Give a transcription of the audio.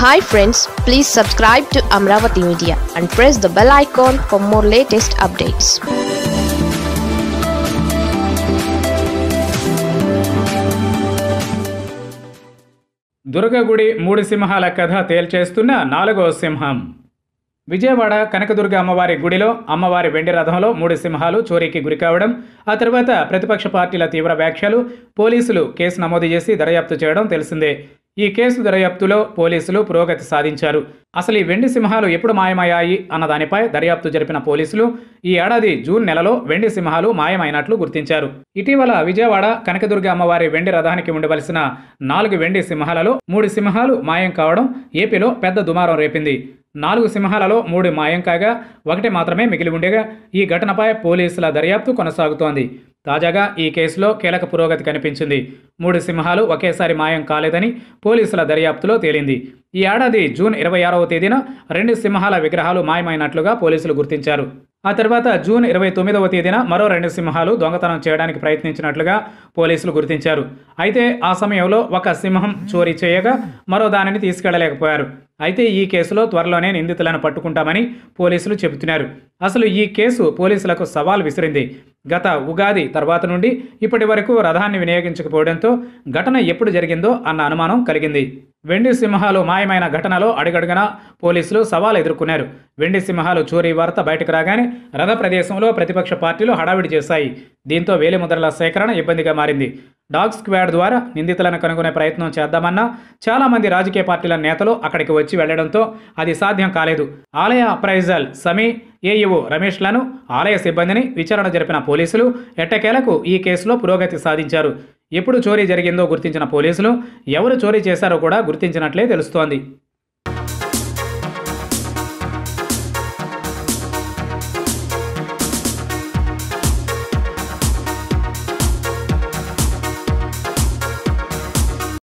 hi friends please subscribe to Amaravati media and press the bell icon for more latest updates దుర్గగుడి మూడు సింహాల కథ తేల్చేస్తున్న నాలుగో సింహం విజయవాడ కనకదుర్గ అమ్మవారి గుడిలో అమ్మవారి వెండి రథంలో మూడు సింహాలు చోరీకి గురికావడం ఆ తర్వాత ప్రతిపక్ష పార్టీల తీవ్ర వ్యాఖ్యలు పోలీసులు కేసు నమోదు చేసి దర్యాప్తు చేయడం తెలిసిందే ఈ కేసు దర్యాప్తులో పోలీసులు పురోగతి సాధించారు అసలు ఈ వెండి సింహాలు ఎప్పుడు మాయమయ్యాయి అన్న దానిపై దర్యాప్తు జరిపిన పోలీసులు ఈ ఏడాది జూన్ నెలలో వెండి సింహాలు మాయమైనట్లు గుర్తించారు ఇటీవల విజయవాడ కనకదుర్గ అమ్మవారి వెండి రథానికి ఉండవలసిన నాలుగు వెండి సింహాలలో మూడు సింహాలు మాయం కావడం ఏపీలో పెద్ద దుమారం రేపింది నాలుగు సింహాలలో మూడు మాయం కాగా ఒకటి మాత్రమే మిగిలి ఉండగా ఈ ఘటనపై పోలీసుల దర్యాప్తు కొనసాగుతోంది తాజాగా ఈ కేసులో కీలక పురోగతి కనిపించింది మూడు సింహాలు ఒకేసారి మాయం కాలేదని పోలీసుల దర్యాప్తులో తేలింది ఈ ఏడాది జూన్ ఇరవై ఆరవ తేదీన రెండు సింహాల విగ్రహాలు మాయమైనట్లుగా పోలీసులు గుర్తించారు ఆ తర్వాత జూన్ ఇరవై తొమ్మిదవ తేదీన మరో రెండు సింహాలు దొంగతనం చేయడానికి ప్రయత్నించినట్లుగా పోలీసులు గుర్తించారు అయితే ఆ సమయంలో ఒక సింహం చోరీ చేయగా మరో దానిని తీసుకెళ్లలేకపోయారు అయితే ఈ కేసులో త్వరలోనే నిందితులను పట్టుకుంటామని పోలీసులు చెబుతున్నారు అసలు ఈ కేసు పోలీసులకు సవాల్ విసిరింది గత ఉగాది తర్వాత నుండి ఇప్పటి వరకు రథాన్ని వినియోగించకపోవడంతో ఘటన ఎప్పుడు జరిగిందో అన్న అనుమానం కలిగింది వెండి సింహాలు మాయమైన ఘటనలో అడుగడుగునా పోలీసులు సవాల్ ఎదుర్కొన్నారు వెండి సింహాలు చోరీ వార్త బయటకు రాగానే రథ ప్రదేశంలో ప్రతిపక్ష పార్టీలు హడావిడి చేశాయి దీంతో వేలిముద్రల సేకరణ ఇబ్బందిగా మారింది డాగ్ స్క్వాడ్ ద్వారా నిందితులను కనుగొనే ప్రయత్నం చేద్దామన్నా చాలామంది రాజకీయ పార్టీల నేతలు అక్కడికి వచ్చి వెళ్లడంతో అది సాధ్యం కాలేదు ఆలయ అప్రైజల్ సమీ ఏఈఓ రమేష్లను ఆలయ సిబ్బందిని విచారణ జరిపిన పోలీసులు ఎట్టకేలకు ఈ కేసులో పురోగతి సాధించారు ఎప్పుడు చోరీ జరిగిందో గుర్తించిన పోలీసులు ఎవరు చోరీ చేశారో కూడా గుర్తించినట్లే తెలుస్తోంది